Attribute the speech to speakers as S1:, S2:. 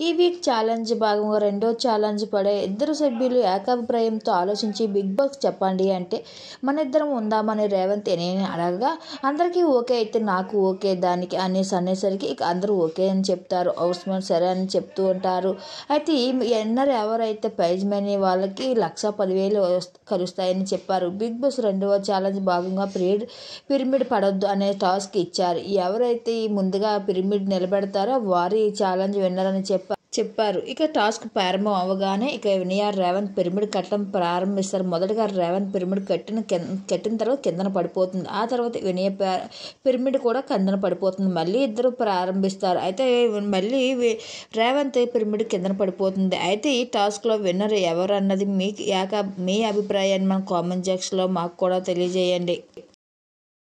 S1: ఈ week challenge భాగంగా రెండో ఛాలెంజ్ పడే ఇద్దరు సభ్యులు ఏకాభిప్రాయంతో ఆలోచించి బిగ్ బాస్ చెప్పండి అంటే మన ఇద్దరం ఉందామని రేవంత్ నేను అడగగా అందరికీ ఓకే అయితే నాకు ఓకే దానికి అనేసి అనేసరికి ఇక అందరూ ఓకే అని చెప్తారు హౌస్ మేట్ సరే అని చెప్తూ ఉంటారు అయితే ఈ ఎన్నర్ ఎవరైతే ప్రైజ్ మనీ వాళ్ళకి లక్ష పదివేలు వస్- కలుస్తాయని చెప్పారు బిగ్ బాస్ రెండవ ఛాలెంజ్ భాగంగా పిరిమిడ్ పిరమిడ్ పడొద్దు అనే టాస్క్ ఇచ్చారు ఎవరైతే ఈ ముందుగా పిరమిడ్ నిలబెడతారో వారు ఈ ఛాలెంజ్ విన్నర్ అని చెప్పారు చెప్పారు ఇక టాస్క్ ప్రారంభం అవ్వగానే ఇక వినయార్ రేవంత్ పిరమిడ్ కట్టడం ప్రారంభిస్తారు మొదటగా రేవంత్ పిరమిడ్ కట్టిన కింద కట్టిన తర్వాత కిందన పడిపోతుంది ఆ తర్వాత వినయ ప- పిరమిడ్ కూడా కిందన పడిపోతుంది మళ్ళీ ఇద్దరు ప్రారంభిస్తారు అయితే మళ్ళీ వి- రేవంత్ పిరమిడ్ కిందన పడిపోతుంది అయితే ఈ టాస్క్లో విన్నర్ ఎవరు అన్నది మీకు యాక మీ అభిప్రాయాన్ని మన కామెంట్ సెక్షన్లో మాకు కూడా తెలియజేయండి